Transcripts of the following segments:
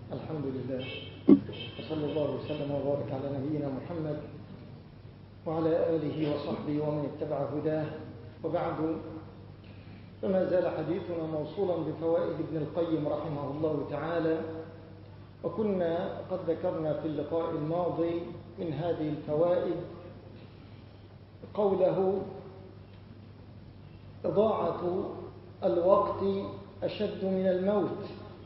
الحمد لله وصلى الله وسلم وبارك على نبينا محمد وعلى آله وصحبه ومن اتبع هداه وبعد فما زال حديثنا موصولا بفوائد ابن القيم رحمه الله تعالى وكنا قد ذكرنا في اللقاء الماضي من هذه الفوائد قوله إضاعة الوقت أشد من الموت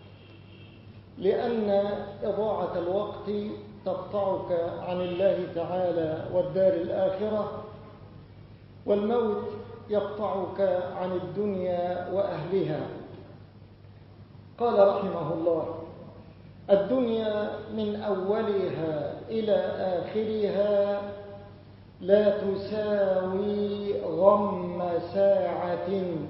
لأن إضاعة الوقت تقطعك عن الله تعالى والدار الآخرة والموت يقطعك عن الدنيا وأهلها قال رحمه الله الدنيا من أولها إلى آخرها لا تساوي غم ساعة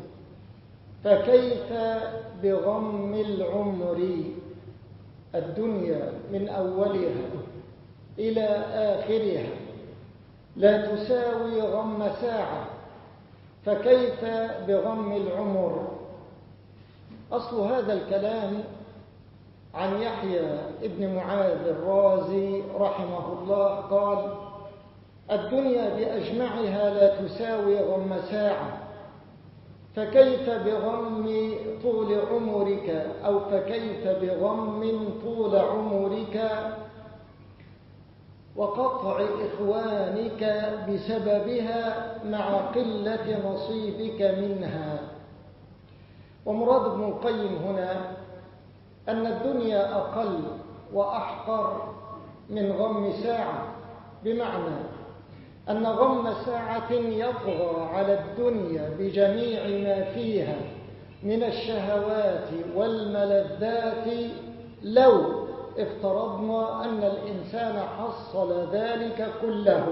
فكيف بغم العمر الدنيا من أولها إلى آخرها لا تساوي غم ساعة فكيف بغم العمر أصل هذا الكلام عن يحيى ابن معاذ الرازي رحمه الله قال الدنيا بأجمعها لا تساوي غم ساعة فكيف بغم طول عمرك أو فكيف بغم طول عمرك وقطع إخوانك بسببها مع قلة نصيبك منها ومراد ابن القيم هنا أن الدنيا أقل وأحقر من غم ساعة بمعنى أن غم ساعة يطغى على الدنيا بجميع ما فيها من الشهوات والملذات لو افترضنا أن الإنسان حصل ذلك كله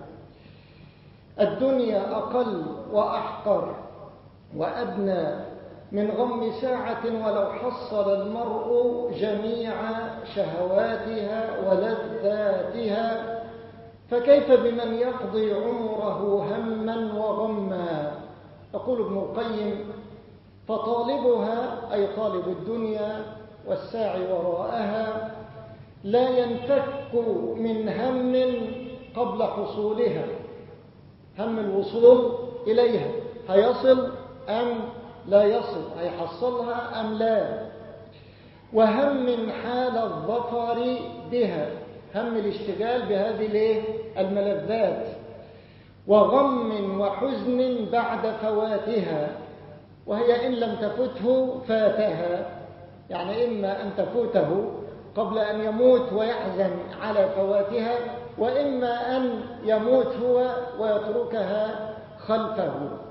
الدنيا أقل وأحقر وأدنى من غم ساعة ولو حصل المرء جميع شهواتها ولذاتها فكيف بمن يقضي عمره هما وغما يقول ابن القيم فطالبها أي طالب الدنيا والساعي وراءها لا ينفك من هم قبل حصولها هم الوصول إليها هيصل أم لا يصل هيحصلها أم لا وهم حال الظفر بها هم الاشتغال بهذه الملذات وغم وحزن بعد فواتها وهي إن لم تفته فاتها يعني إما أن تفوته قبل أن يموت ويحزن على فواتها وإما أن يموت هو ويتركها خلفه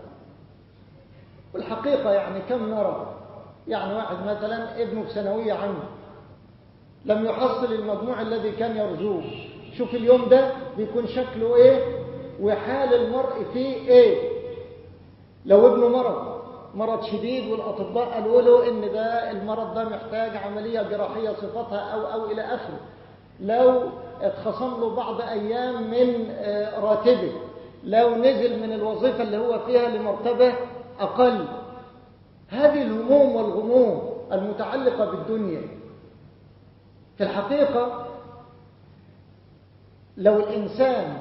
والحقيقة يعني كم نرى يعني واحد مثلا ابنه في ثانوية عامة لم يحصل المجموع الذي كان يرجوه شوف اليوم ده بيكون شكله ايه وحال المرء فيه ايه لو ابنه مرض مرض شديد والأطباء قالوا له إن ده المرض ده محتاج عملية جراحية صفتها أو أو إلى آخره لو اتخصم له بعض أيام من راتبه لو نزل من الوظيفة اللي هو فيها لمرتبة أقل هذه الهموم والغموم المتعلقة بالدنيا في الحقيقة لو الإنسان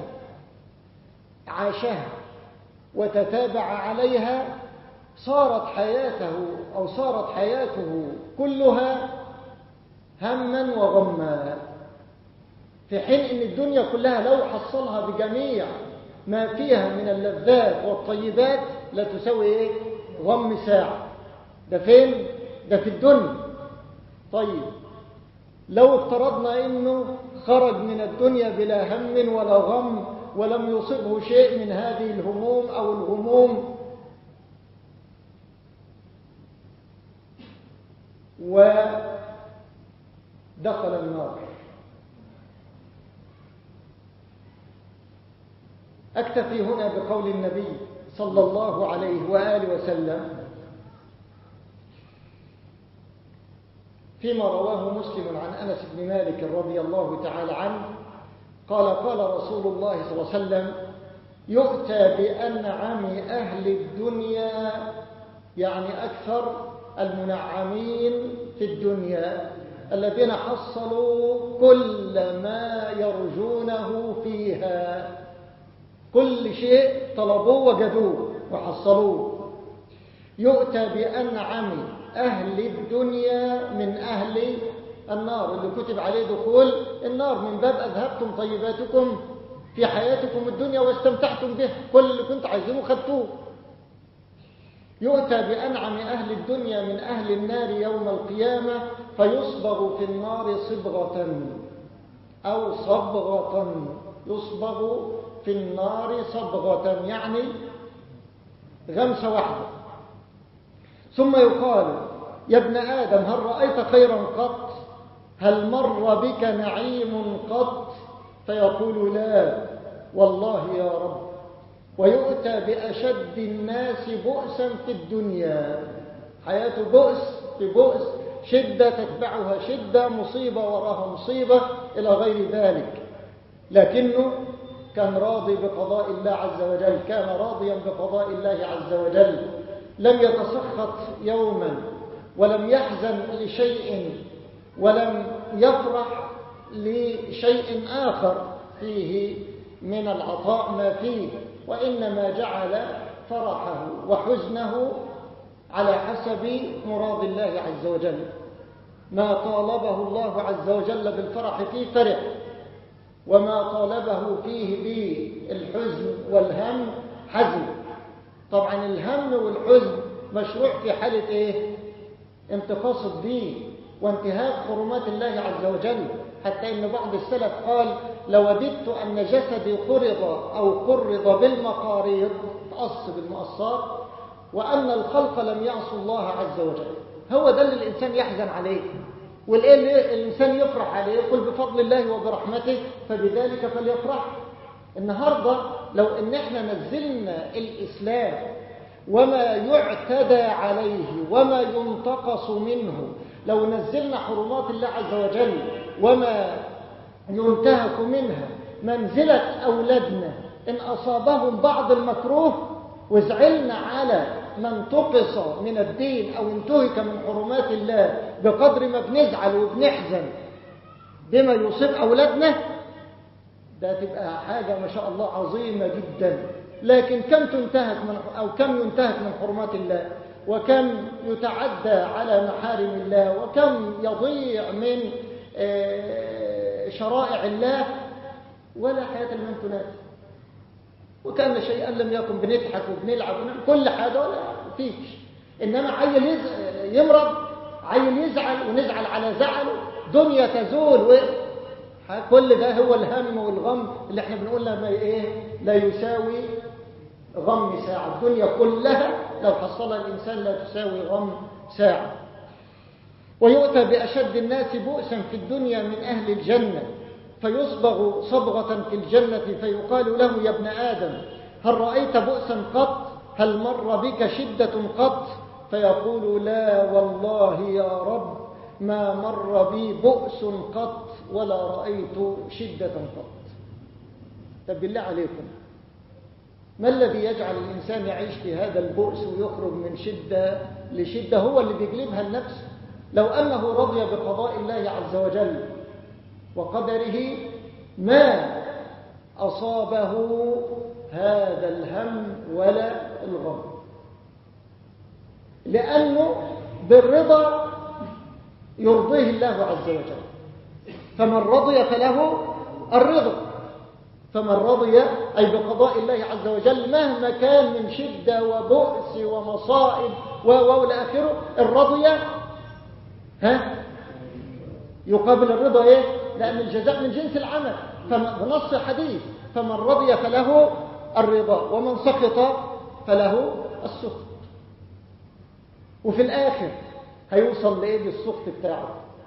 عاشها وتتابع عليها صارت حياته أو صارت حياته كلها هما وغما في حين أن الدنيا كلها لو حصلها بجميع ما فيها من اللذات والطيبات لا تساوي إيه؟ غم ساعة ده فين؟ ده في الدنيا طيب لو افترضنا أنه خرج من الدنيا بلا هم ولا غم ولم يصبه شيء من هذه الهموم أو الغموم ودخل النار أكتفي هنا بقول النبي صلى الله عليه وآله وسلم فيما رواه مسلم عن أنس بن مالك رضي الله تعالى عنه قال قال رسول الله صلى الله عليه وسلم يؤتى بأنعم أهل الدنيا يعني أكثر المنعمين في الدنيا الذين حصلوا كل ما يرجونه فيها كل شيء طلبوه وجدوه وحصلوه يؤتى بأنعم أهل الدنيا من أهل النار اللي كتب عليه دخول النار من باب أذهبتم طيباتكم في حياتكم الدنيا واستمتعتم به كل اللي كنت عايزينه خدتوه يؤتى بأنعم أهل الدنيا من أهل النار يوم القيامة فيصبغ في النار صبغة أو صبغة يصبغ في النار صبغة يعني غمسة واحدة ثم يقال يا ابن آدم هل رأيت خيرا قط هل مر بك نعيم قط فيقول لا والله يا رب ويؤتى بأشد الناس بؤسا في الدنيا حياته بؤس في بؤس شدة تتبعها شدة مصيبة وراها مصيبة إلى غير ذلك لكنه كان راضي بقضاء الله عز وجل كان راضيا بقضاء الله عز وجل لم يتسخط يوما ولم يحزن لشيء ولم يفرح لشيء آخر فيه من العطاء ما فيه وإنما جعل فرحه وحزنه على حسب مراد الله عز وجل ما طالبه الله عز وجل بالفرح فيه فرح وما طالبه فيه بالحزن والهم حزن طبعا الهم والحزن مشروع في حالة ايه انتقاص الدين وانتهاك حرمات الله عز وجل حتى ان بعض السلف قال لوددت ان جسدي قرض او قرض بالمقاريض تقص بالمقصات وان الخلق لم يعصوا الله عز وجل هو ده اللي الانسان يحزن عليه والايه اللي الانسان يفرح عليه يقول بفضل الله وبرحمته فبذلك فليفرح النهارده لو ان احنا نزلنا الاسلام وما يعتدى عليه وما ينتقص منه لو نزلنا حرمات الله عز وجل وما ينتهك منها منزلة أولادنا إن أصابهم بعض المكروه وزعلنا على من تقص من الدين أو انتهك من حرمات الله بقدر ما بنزعل وبنحزن بما يصيب أولادنا ده تبقى حاجة ما شاء الله عظيمة جدا لكن كم تنتهك من أو كم ينتهك من حرمات الله وكم يتعدى على محارم الله وكم يضيع من شرائع الله ولا حياة لمن تنادي وكان شيئا لم يكن بنضحك وبنلعب ونعمل كل حاجة ولا فيش إنما عيل يمرض عيل يزعل ونزعل على زعله دنيا تزول و... كل ده هو الهم والغم اللي احنا بنقول لما ايه لا يساوي غم ساعة الدنيا كلها لو حصلها الإنسان لا تساوي غم ساعة ويؤتى بأشد الناس بؤسا في الدنيا من أهل الجنة فيصبغ صبغة في الجنة فيقال له يا ابن آدم هل رأيت بؤسا قط هل مر بك شدة قط فيقول لا والله يا رب ما مر بي بؤس قط ولا رأيت شدة قط طب بالله عليكم ما الذي يجعل الإنسان يعيش في هذا البؤس ويخرج من شدة لشدة هو اللي بيجلبها النفس لو أنه رضي بقضاء الله عز وجل وقدره ما أصابه هذا الهم ولا الغم لأنه بالرضا يرضيه الله عز وجل فمن رضي فله الرضا فمن رضي أي بقضاء الله عز وجل مهما كان من شدة وبؤس ومصائب وإلى آخره الرضي ها يقابل الرضا ايه لأن الجزاء من جنس العمل فبنص الحديث فمن رضي فله الرضا ومن سخط فله السخط وفي الآخر هيوصل لإيه بالسخط بتاعه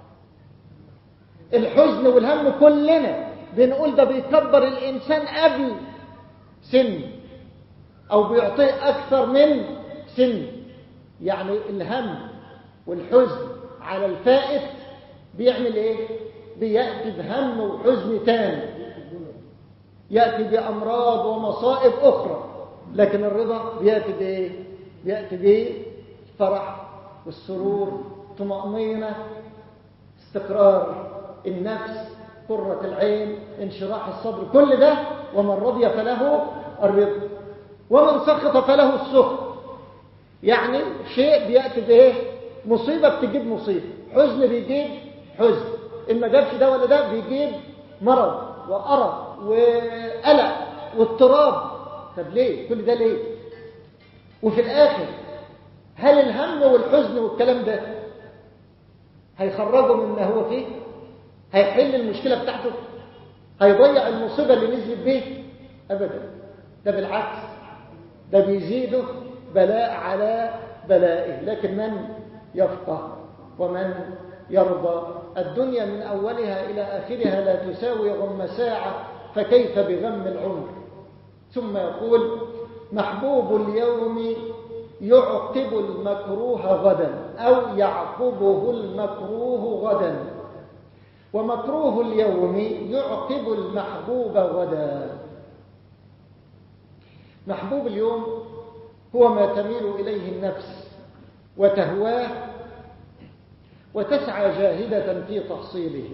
الحزن والهم كلنا بنقول ده بيكبر الإنسان قبل سن أو بيعطيه أكثر من سن يعني الهم والحزن على الفائت بيعمل ايه بيأتي بهم وحزن تاني يأتي بأمراض ومصائب أخرى لكن الرضا بيأتي بإيه بيأتي بالفرح والسرور طمأنينة استقرار النفس قرة العين انشراح الصدر كل ده ومن رضي فله الرضا ومن سخط فله السخط يعني شيء بيأتي بإيه مصيبة بتجيب مصيبة حزن بيجيب حزن إن ما جابش ده ولا ده بيجيب مرض وأرق وقلق واضطراب طب ليه كل ده ليه وفي الآخر هل الهم والحزن والكلام ده هيخرجه مما هو فيه هيحل المشكلة بتاعته هيضيع المصيبة اللي نزلت به أبدا ده بالعكس ده بيزيده بلاء على بلائه لكن من يفقه ومن يرضى الدنيا من أولها إلى آخرها لا تساوي غم ساعة فكيف بغم العمر ثم يقول محبوب اليوم يعقب المكروه غدا أو يعقبه المكروه غدا ومكروه اليوم يعقب المحبوب غدا محبوب اليوم هو ما تميل إليه النفس وتهواه وتسعى جاهدة في تحصيله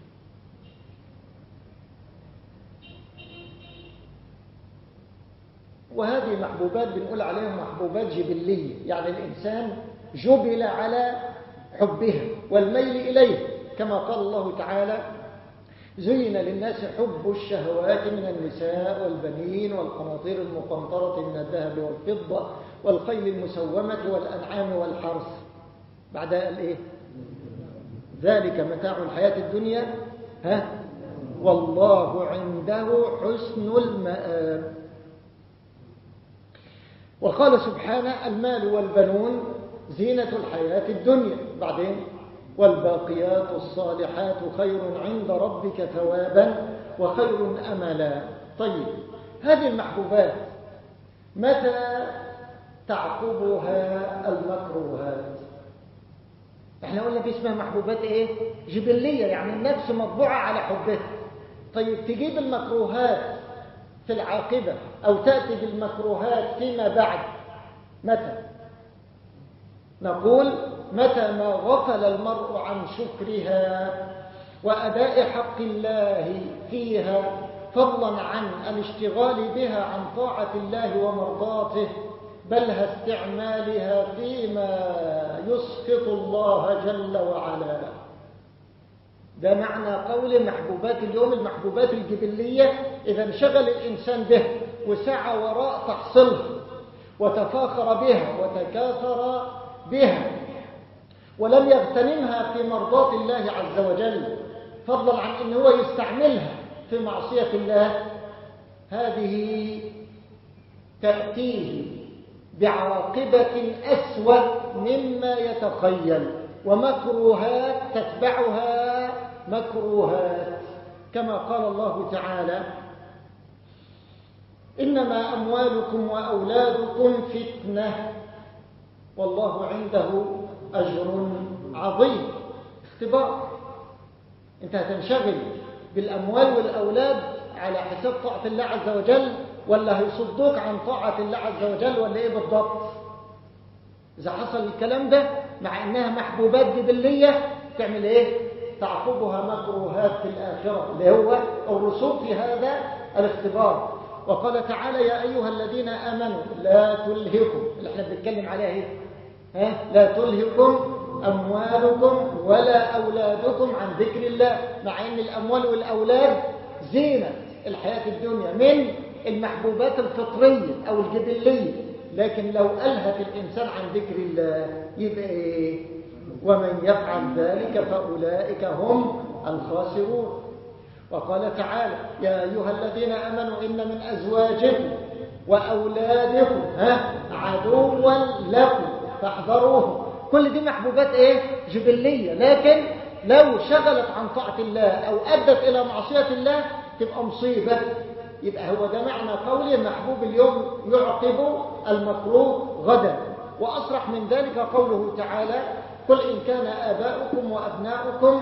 وهذه محبوبات بنقول عليها محبوبات جبلية يعني الإنسان جبل على حبها والميل إليه كما قال الله تعالى زين للناس حب الشهوات من النساء والبنين والقناطير المقنطرة من الذهب والفضة والخيل المسومة والأنعام والحرث بعدها قال إيه ذلك متاع الحياة الدنيا ها والله عنده حسن المآب وقال سبحانه المال والبنون زينة الحياة الدنيا بعدين والباقيات الصالحات خير عند ربك ثوابا وخير أملا طيب هذه المحبوبات متى تعقبها المكروهات احنا قلنا دي اسمها محبوبات ايه جبلية يعني النفس مطبوعة على حبها طيب تجيب المكروهات في العاقبة أو تأتي بالمكروهات فيما بعد متى نقول متى ما غفل المرء عن شكرها وأداء حق الله فيها فضلا عن الاشتغال بها عن طاعة الله ومرضاته بل استعمالها فيما يسخط الله جل وعلا ده معنى قول محبوبات اليوم المحبوبات الجبلية إذا انشغل الإنسان به وسعى وراء تحصيلها وتفاخر بها وتكاثر بها ولم يغتنمها في مرضاة الله عز وجل فضلا عن أنه هو يستعملها في معصية الله هذه تأتيه بعاقبة أسوأ مما يتخيل ومكروهات تتبعها مكروهات كما قال الله تعالى إنما أموالكم وأولادكم فتنة والله عنده أجر عظيم اختبار انت هتنشغل بالأموال والأولاد على حساب طاعة الله عز وجل ولا هيصدوك عن طاعة الله عز وجل ولا ايه بالضبط إذا حصل الكلام ده مع إنها محبوبات جبلية تعمل ايه تعقبها مكروهات في الآخرة اللي هو الرسوب في هذا الاختبار وقال تعالى يا أيها الذين آمنوا لا تلهكم اللي احنا بنتكلم عليها ايه ها لا تلهكم أموالكم ولا أولادكم عن ذكر الله مع أن الأموال والأولاد زينة الحياة الدنيا من المحبوبات الفطرية أو الجبلية لكن لو ألهت الإنسان عن ذكر الله يبقى إيه ومن يفعل ذلك فأولئك هم الخاسرون وقال تعالى يا أيها الذين أمنوا إن من أزواجكم وأولادكم ها عدوا لكم فاحذروهم كل دي محبوبات ايه جبلية لكن لو شغلت عن طاعة الله أو أدت إلى معصية الله تبقى مصيبة يبقى هو ده معنى قولي المحبوب اليوم يعقب المكروه غدا وأصرح من ذلك قوله تعالى قل إن كان آباؤكم وأبناؤكم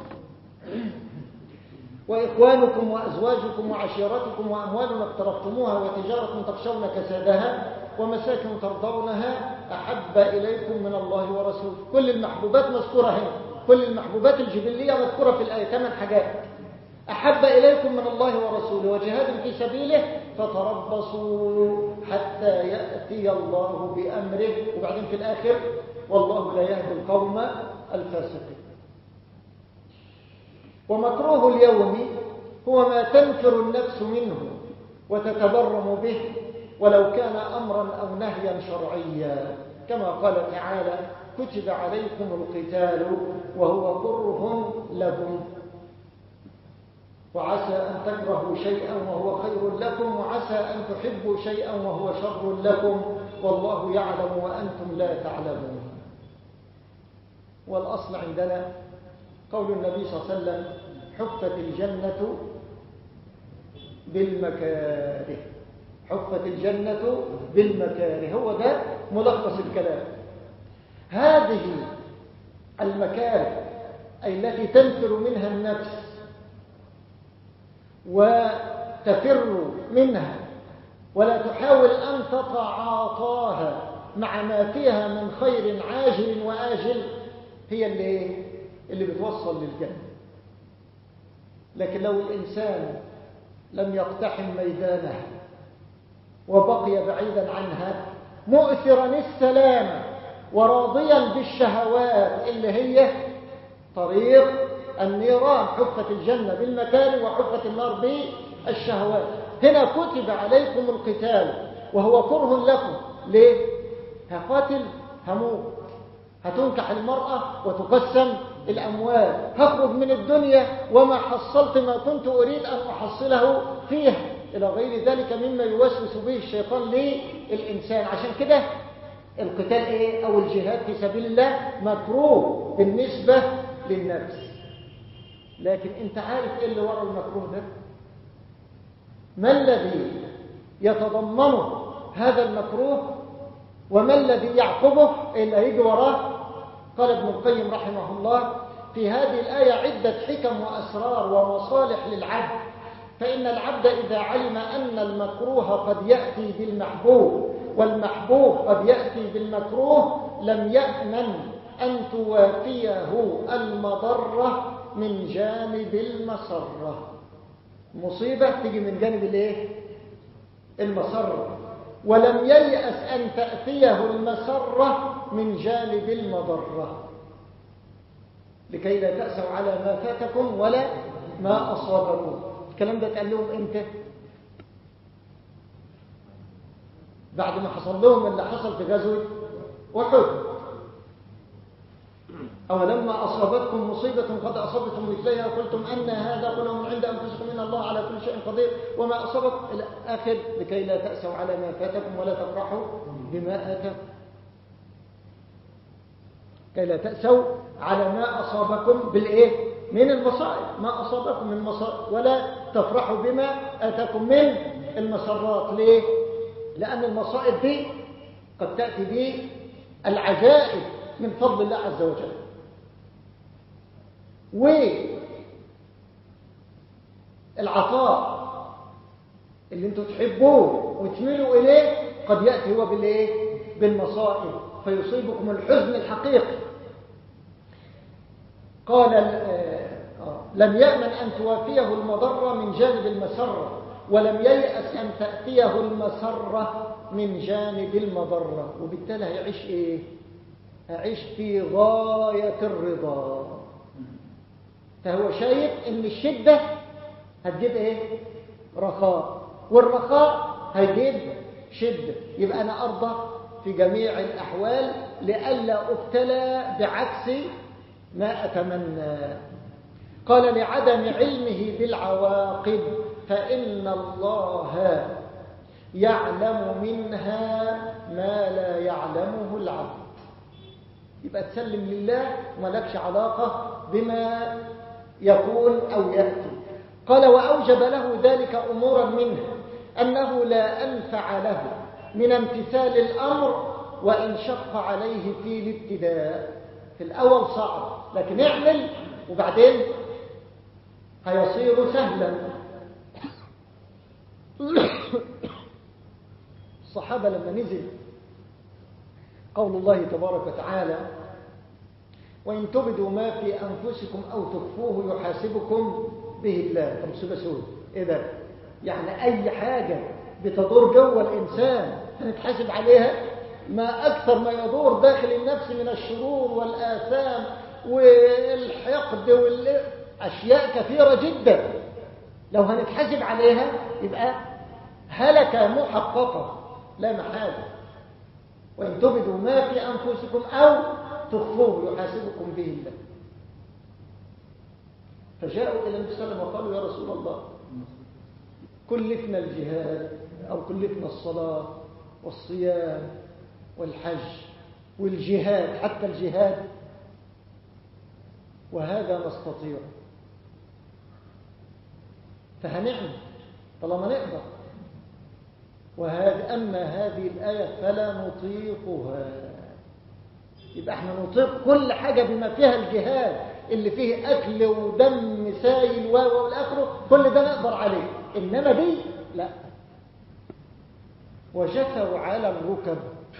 وإخوانكم وأزواجكم وعشيرتكم وأموال اقترفتموها وتجارة تخشون كسادها ومساكن ترضونها أحب إليكم من الله ورسوله كل المحبوبات مذكورة هنا كل المحبوبات الجبلية مذكورة في الآية ثمان حاجات أحب إليكم من الله ورسوله وجهاد في سبيله فتربصوا حتى يأتي الله بأمره وبعدين في الآخر والله لا يهدي القوم الفاسقين ومكروه اليوم هو ما تنفر النفس منه وتتبرم به ولو كان أمرا أو نهيا شرعيا كما قال تعالى كتب عليكم القتال وهو كره لكم وعسى أن تكرهوا شيئا وهو خير لكم وعسى أن تحبوا شيئا وهو شر لكم والله يعلم وأنتم لا تعلمون والأصل عندنا قول النبي صلى الله عليه وسلم حفت الجنة بالمكاره حفت الجنة بالمكاره هو ده ملخص الكلام هذه المكاره أي التي تنفر منها النفس وتفر منها ولا تحاول أن تتعاطاها مع ما فيها من خير عاجل وآجل هي اللي, اللي بتوصل للجنة لكن لو الإنسان لم يقتحم ميدانها وبقي بعيدا عنها مؤثرا السلام وراضيا بالشهوات اللي هي طريق النيران حفت الجنة بالمكاره وحفت النار بالشهوات هنا كتب عليكم القتال وهو كره لكم ليه؟ هقاتل هموت هتنكح المرأة وتقسم الأموال هخرج من الدنيا وما حصلت ما كنت أريد أن أحصله فيها إلى غير ذلك مما يوسوس به الشيطان للإنسان عشان كده القتال إيه أو الجهاد في سبيل الله مكروه بالنسبة للنفس لكن أنت عارف إيه اللي وراء المكروه ده ما الذي يتضمنه هذا المكروه وما الذي يعقبه اللي هيجي وراه قال ابن القيم رحمه الله في هذه الآية عدة حكم وأسرار ومصالح للعبد فإن العبد إذا علم أن المكروه قد يأتي بالمحبوب والمحبوب قد يأتي بالمكروه لم يأمن أن توافيه المضرة من جانب المسرة مصيبة تيجي من جانب الايه المسرة ولم ييأس أن تأتيه المسرة من جانب المضرة لكي لا تأسوا على ما فاتكم ولا ما أصابكم الكلام ده قال لهم امتى بعد ما حصل لهم اللي حصل في غزوة أحد أو لما أصابتكم مصيبة قد أصبتم مثلها قلتم أن هذا قلوا من عند أنفسكم إن الله على كل شيء قدير وما أصابك إلى آخر لكي لا تأسوا على ما فاتكم ولا تفرحوا بما آتاكم كي لا تأسوا على ما أصابكم بالإيه؟ من المصائب ما أصابكم من مصائب ولا تفرحوا بما أتاكم من المسرات ليه؟ لأن المصائب دي قد تأتي به العجائب من فضل الله عز وجل والعطاء اللي انتوا تحبوه وتميلوا إليه قد يأتي هو بالإيه؟ بالمصائب فيصيبكم الحزن الحقيقي قال لم يأمن أن توافيه المضرة من جانب المسرة ولم ييأس أن تأتيه المسرة من جانب المضرة وبالتالي هيعيش إيه؟ هيعيش في غاية الرضا فهو شايف ان الشدة هتجيب ايه رخاء والرخاء هيجيب شدة يبقى انا ارضى في جميع الاحوال لئلا ابتلى بعكس ما اتمنى قال لعدم علمه بالعواقب فان الله يعلم منها ما لا يعلمه العبد يبقى تسلم لله وملكش علاقة بما يكون أو يأتي قال وأوجب له ذلك أمورا منه أنه لا أنفع له من امتثال الأمر وإن شق عليه في الابتداء في الأول صعب لكن اعمل وبعدين هيصير سهلا الصحابة لما نزل قول الله تبارك وتعالى وإن تبدوا ما في أنفسكم أو تخفوه يحاسبكم به الله طب سوى سوى إيه ده يعني أي حاجة بتدور جوه الإنسان هنتحاسب عليها ما أكثر ما يدور داخل النفس من الشرور والآثام والحقد والأشياء كثيرة جدا لو هنتحاسب عليها يبقى هلكة محققة لا محالة وإن تبدوا ما في أنفسكم أو تخفوه يحاسبكم به الله فجاءوا إلى النبي صلى الله عليه وسلم وقالوا يا رسول الله كلفنا الجهاد أو كلفنا الصلاة والصيام والحج والجهاد حتى الجهاد وهذا نستطيع فهنعمل طالما نقدر وهذه أما هذه الآية فلا نطيقها يبقى احنا نطيق كل حاجة بما فيها الجهاد اللي فيه أكل ودم سايل والآخره كل ده نقدر عليه إنما دي لا وجثوا على الركب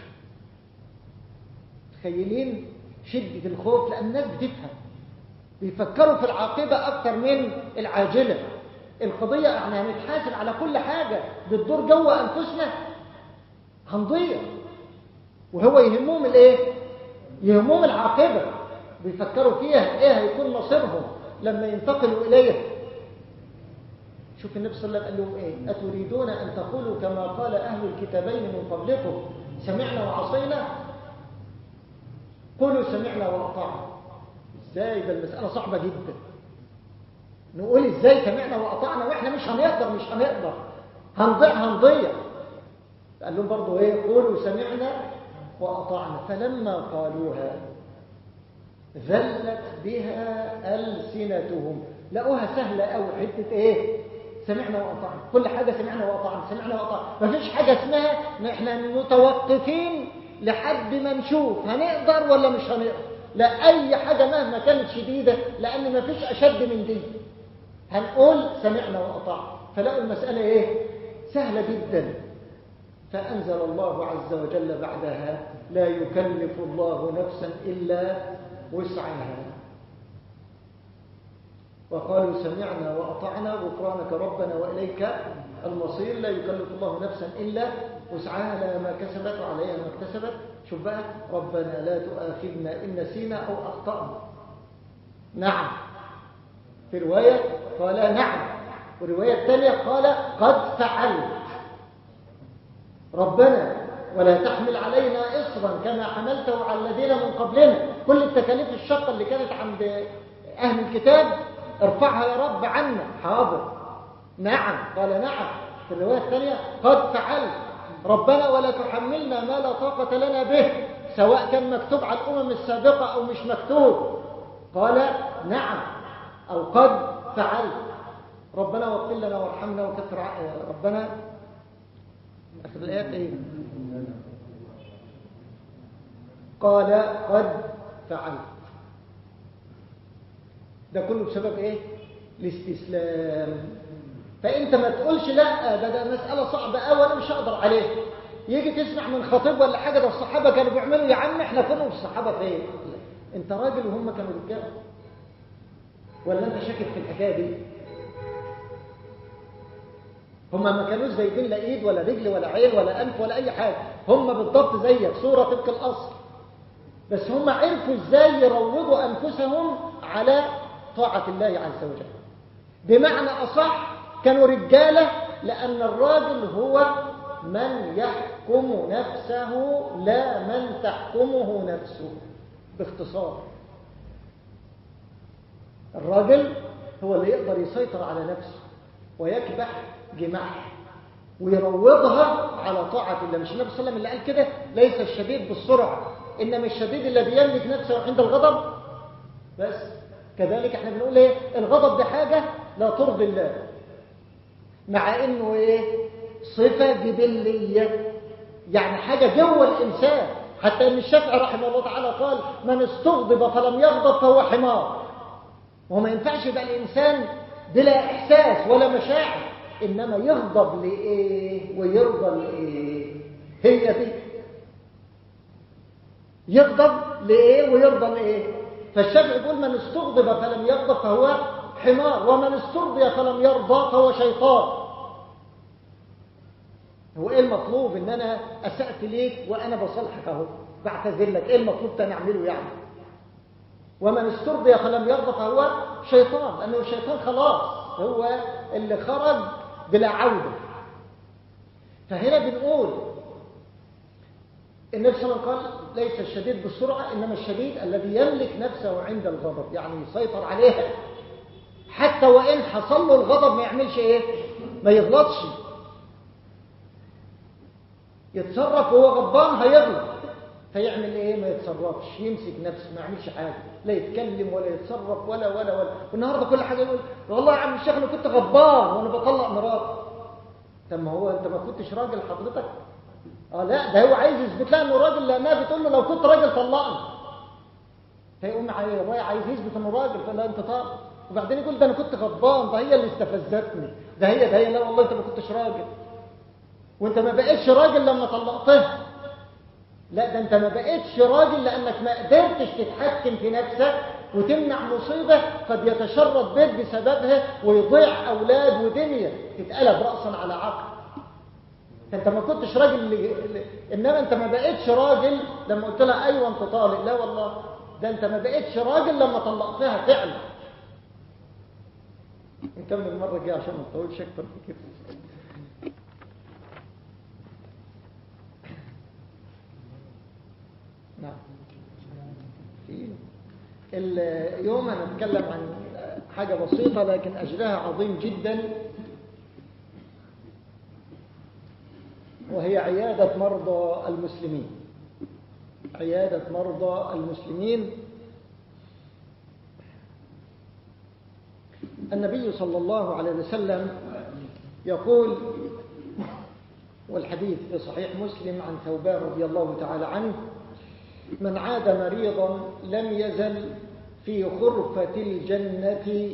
تخيلين شدة الخوف لأن الناس بتفهم بيفكروا في العاقبة أكثر من العاجلة القضية احنا هنتحاسب على كل حاجة بتدور جوه أنفسنا هنضيع وهو يهمهم الايه يهمهم العاقبة بيفكروا فيها ايه هيكون مصيرهم لما ينتقلوا اليه شوف النبي صلى الله عليه وسلم قال لهم ايه اتريدون ان تقولوا كما قال اهل الكتابين من قبلكم سمعنا وعصينا قولوا سمعنا واطعنا ازاي ده المساله صعبه جدا نقول ازاي سمعنا واطعنا واحنا مش هنقدر مش هنقدر هنضيع هنضيع قال لهم برضه ايه قولوا سمعنا واطعنا فلما قالوها ذلت بها السنتهم لقوها سهله قوي حته ايه سمعنا واطعنا كل حاجه سمعنا واطعنا سمعنا واطعنا مفيش حاجه اسمها احنا متوقفين لحد ما نشوف هنقدر ولا مش هنقدر لا اي حاجه مهما كانت شديده لان مفيش اشد من دي هنقول سمعنا واطعنا فلقوا المساله ايه سهله جدا فانزل الله عز وجل بعدها لا يكلف الله نفسا الا وسعها وقالوا سمعنا وأطعنا غفرانك ربنا وإليك المصير لا يكلف الله نفسا إلا وسعها لها ما كسبت وعليها ما اكتسبت شوف بقى ربنا لا تؤاخذنا إن نسينا أو أخطأنا نعم في رواية قال نعم ورواية الثانية قال قد فعلت ربنا ولا تحمل علينا إصرا كما حملته على الذين من قبلنا كل التكاليف الشقة اللي كانت عند أهل الكتاب ارفعها يا رب عنا حاضر نعم قال نعم في الرواية الثانية قد فعلت ربنا ولا تحملنا ما لا طاقة لنا به سواء كان مكتوب على الأمم السابقة أو مش مكتوب قال نعم أو قد فعلت ربنا واغفر لنا وارحمنا وكثر ربنا آخر الآيات إيه قال قد فعلت ده كله بسبب ايه الاستسلام فانت ما تقولش لا ده ده مساله صعبه قوي انا مش هقدر عليها يجي تسمع من خطيب ولا حاجه ده الصحابه كانوا بيعملوا يا عم احنا كنا الصحابه فين انت راجل وهم كانوا رجاله ولا انت شاكك في الحكايه دي هم ما كانوش زايدين لا ايد ولا رجل ولا عين ولا انف ولا اي حاجه هم بالضبط زيك صوره طبق الاصل بس هم عرفوا ازاي يروضوا انفسهم على طاعة الله عز وجل بمعنى أصح كانوا رجالة لأن الراجل هو من يحكم نفسه لا من تحكمه نفسه باختصار الراجل هو اللي يقدر يسيطر على نفسه ويكبح جماحه ويروضها على طاعة الله مش النبي صلى الله عليه وسلم اللي قال كده ليس الشديد بالسرعة إنما الشديد الذي يملك نفسه عند الغضب بس كذلك احنا بنقول ايه الغضب ده حاجة لا ترضي الله مع انه ايه صفة جبلية يعني حاجة جوه الانسان حتى ان الشافعي رحمه الله تعالى قال من استغضب فلم يغضب فهو حمار وما ينفعش يبقى الانسان بلا احساس ولا مشاعر انما يغضب لايه ويرضى لايه هي دي يغضب لايه ويرضى لايه فالشافعي يقول من استغضب فلم يغضب فهو حمار ومن استرضي فلم يرضى فهو شيطان هو ايه المطلوب ان انا اسأت ليك وانا بصلحك اهو بعتذر لك ايه المطلوب تاني اعمله يعني ومن استرضي فلم يرضى فهو شيطان لانه الشيطان خلاص هو اللي خرج بلا عودة فهنا بنقول النبي صلى الله عليه وسلم قال ليس الشديد بالسرعة إنما الشديد الذي يملك نفسه عند الغضب يعني يسيطر عليها حتى وإن حصل له الغضب ما يعملش إيه ما يغلطش يتصرف وهو غضبان هيغلط فيعمل ايه ما يتصرفش يمسك نفسه ما يعملش حاجه لا يتكلم ولا يتصرف ولا ولا ولا والنهارده كل حاجه يقول والله يا عم الشيخ انا كنت غضبان وانا بطلق مراتي طب ما هو انت ما كنتش راجل حضرتك اه لا ده هو عايز يثبت لها انه راجل لانها بتقول له لو كنت راجل طلقني فيقوم عايز يثبت انه راجل فلا انت طالق وبعدين يقول ده انا كنت غضبان ده هي اللي استفزتني ده هي ده هي لا والله انت ما كنتش راجل وانت ما بقتش راجل لما طلقتها لا ده انت ما بقتش راجل لانك ما قدرتش تتحكم في نفسك وتمنع مصيبة قد يتشرد بيت بسببها ويضيع أولاد ودنيا تتقلب رأسا على عقل انت ما كنتش راجل اللي... انما انت ما بقتش راجل لما قلت لها ايوه انت طالق لا والله ده انت ما بقتش راجل لما طلقتها فعلا نكمل المره الجايه عشان ما نطولش اكتر من كده نعم اليوم هنتكلم عن حاجة بسيطة لكن أجلها عظيم جدا وهي عيادة مرضى المسلمين عيادة مرضى المسلمين النبي صلى الله عليه وسلم يقول والحديث في صحيح مسلم عن ثوبان رضي الله تعالى عنه من عاد مريضا لم يزل في خرفة الجنة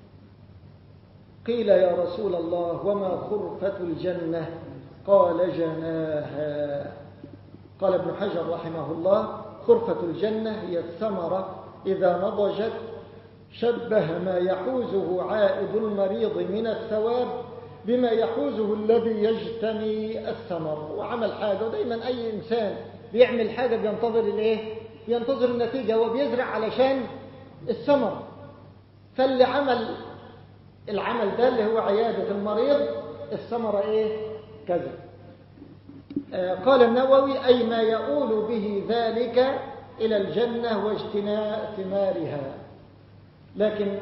قيل يا رسول الله وما خرفة الجنة قال جناها قال ابن حجر رحمه الله خرفة الجنة هي الثمرة إذا نضجت شبه ما يحوزه عائد المريض من الثواب بما يحوزه الذي يجتني الثمر وعمل حاجة ودايما أي إنسان بيعمل حاجة بينتظر الايه بينتظر النتيجة هو بيزرع علشان الثمر فاللي عمل العمل ده اللي هو عيادة المريض الثمرة ايه كذا آه قال النووي أي ما يؤول به ذلك إلى الجنة واجتناء ثمارها لكن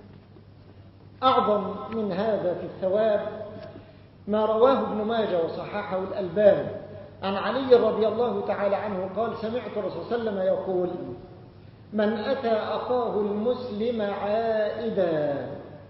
أعظم من هذا في الثواب ما رواه ابن ماجه وصححه الألباني عن علي رضي الله تعالى عنه قال سمعت الرسول صلى الله عليه وسلم يقول من أتى أخاه المسلم عائدا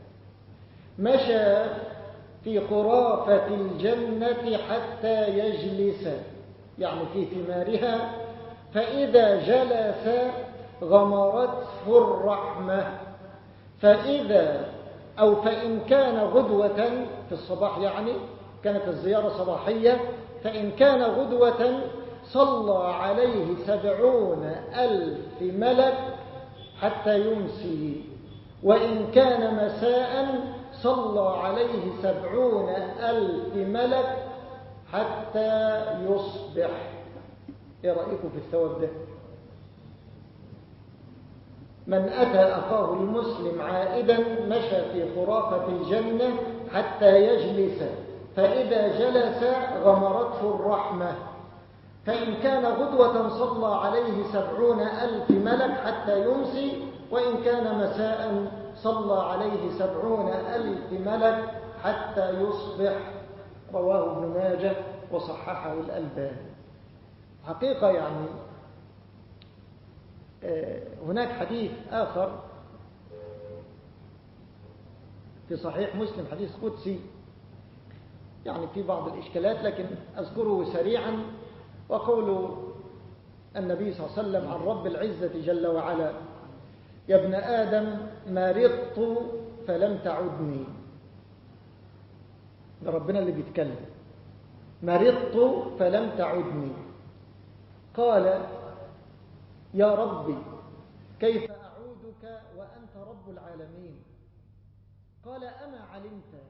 مشى في خرافة الجنة حتى يجلس يعني في ثمارها فإذا جلس غمرته الرحمة فإذا أو فإن كان غدوة في الصباح يعني كانت الزيارة صباحية فإن كان غدوة صلى عليه سبعون ألف ملك حتى يمسي وإن كان مساء صلى عليه سبعون ألف ملك حتى يصبح ايه رأيكم في الثواب ده من أتى أخاه المسلم عائدا مشى في خرافة الجنة حتى يجلس فإذا جلس غمرته الرحمة فإن كان غدوة صلى عليه سبعون ألف ملك حتى يمسي وإن كان مساء صلى عليه سبعون ألف ملك حتى يصبح رواه ابن ماجه وصححه الألباني حقيقة يعني هناك حديث آخر في صحيح مسلم حديث قدسي يعني في بعض الإشكالات لكن أذكره سريعا وقول النبي صلى الله عليه وسلم عن رب العزة جل وعلا يا ابن آدم مرضت فلم تعدني ده ربنا اللي بيتكلم مرضت فلم تعدني قال يا ربي كيف قال وأنت رب العالمين قال أما علمت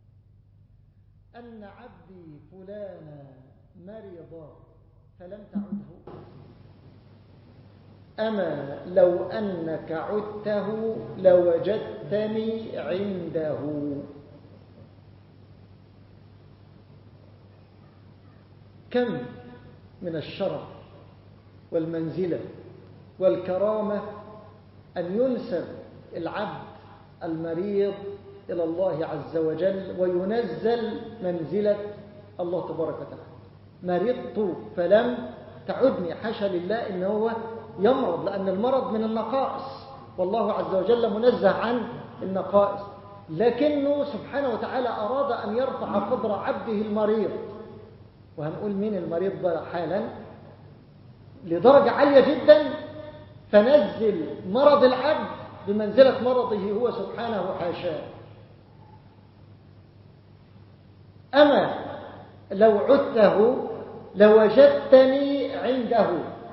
أن عبدي فلانا مرض فلم تعده أما لو أنك عدته لوجدتني عنده كم من الشرف والمنزلة والكرامة أن ينسب العبد المريض إلى الله عز وجل وينزل منزلة الله تبارك وتعالى مرضت فلم تعدني حاشا لله إن هو يمرض لأن المرض من النقائص والله عز وجل منزه عن النقائص لكنه سبحانه وتعالى أراد أن يرفع قدر عبده المريض وهنقول مين المريض ده حالا لدرجة عالية جدا فنزل مرض العبد بمنزلة مرضه هو سبحانه حاشاه أما لو عدته لوجدتني عنده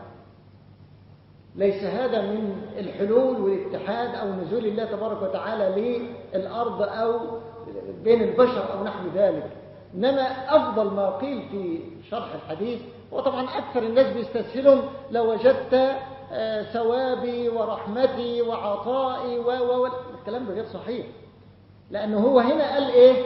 ليس هذا من الحلول والاتحاد أو نزول الله تبارك وتعالى للأرض أو بين البشر أو نحو ذلك إنما أفضل ما قيل في شرح الحديث وطبعا أكثر الناس بيستسهلهم لوجدت ثوابي ورحمتي وعطائي و و الكلام ده غير صحيح لأنه هو هنا قال إيه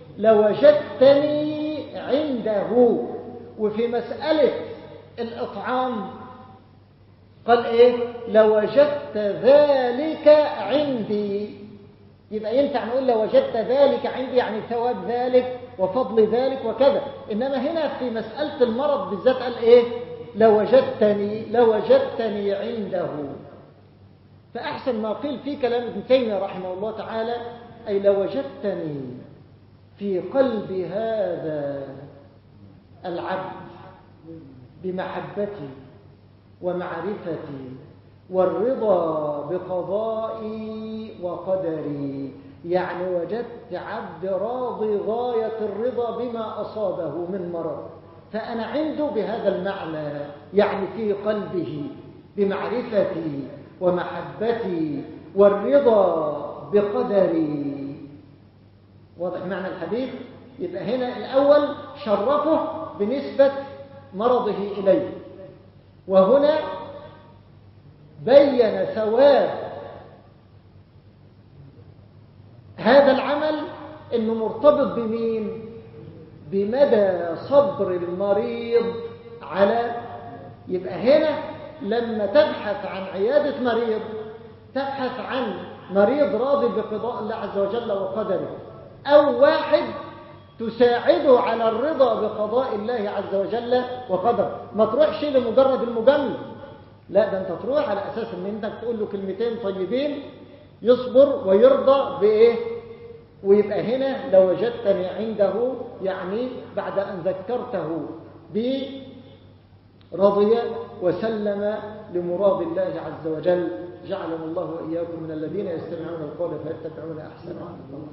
لوجدتني عنده وفي مسألة الإطعام قال إيه لوجدت ذلك عندي يبقى ينفع نقول لوجدت ذلك عندي يعني ثواب ذلك وفضل ذلك وكذا إنما هنا في مسألة المرض بالذات قال إيه لوجدتني لوجدتني عنده فأحسن ما قيل في كلام ابن تيمية رحمه الله تعالى أي لوجدتني في قلب هذا العبد بمحبتي ومعرفتي والرضا بقضائي وقدري يعني وجدت عبد راضي غاية الرضا بما أصابه من مرض فأنا عنده بهذا المعنى يعني في قلبه بمعرفتي ومحبتي والرضا بقدري واضح معنى الحديث يبقى هنا الأول شرفه بنسبة مرضه إليه وهنا بين ثواب هذا العمل انه مرتبط بمين بمدى صبر المريض على يبقى هنا لما تبحث عن عيادة مريض تبحث عن مريض راضي بقضاء الله عز وجل وقدره أو واحد تساعده على الرضا بقضاء الله عز وجل وقدره ما تروحش لمجرد المجامله لا ده انت تروح على اساس ان انت تقول له كلمتين طيبين يصبر ويرضى بايه ويبقى هنا لو وجدتني عنده يعني بعد ان ذكرته برضي وسلم لمراد الله عز وجل جعلنا الله واياكم من الذين يستمعون القول فيتبعون احسنه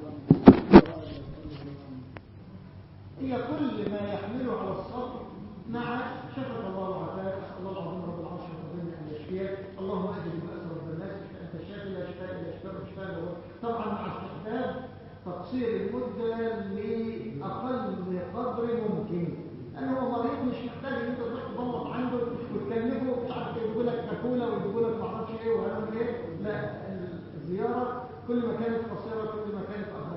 هي كل ما يحمله على الصبر مع شفقة الله وعافاك الله العظيم رب العرش العظيم أن يشفيك اللهم أجل بأس رب الناس أنت الشافي لا شفاء إلا شفاء شفاء طبعا مع استحباب تقصير المدة لأقل قدر ممكن لأنه هو مريض مش محتاج إن أنت تروح تضبط عنده وتكلفه مش عارف يجيبوا لك كاكولا ويجيبوا لك معرفش إيه وهذا إيه لا الزيارة كل ما كانت قصيرة كل ما كانت أفضل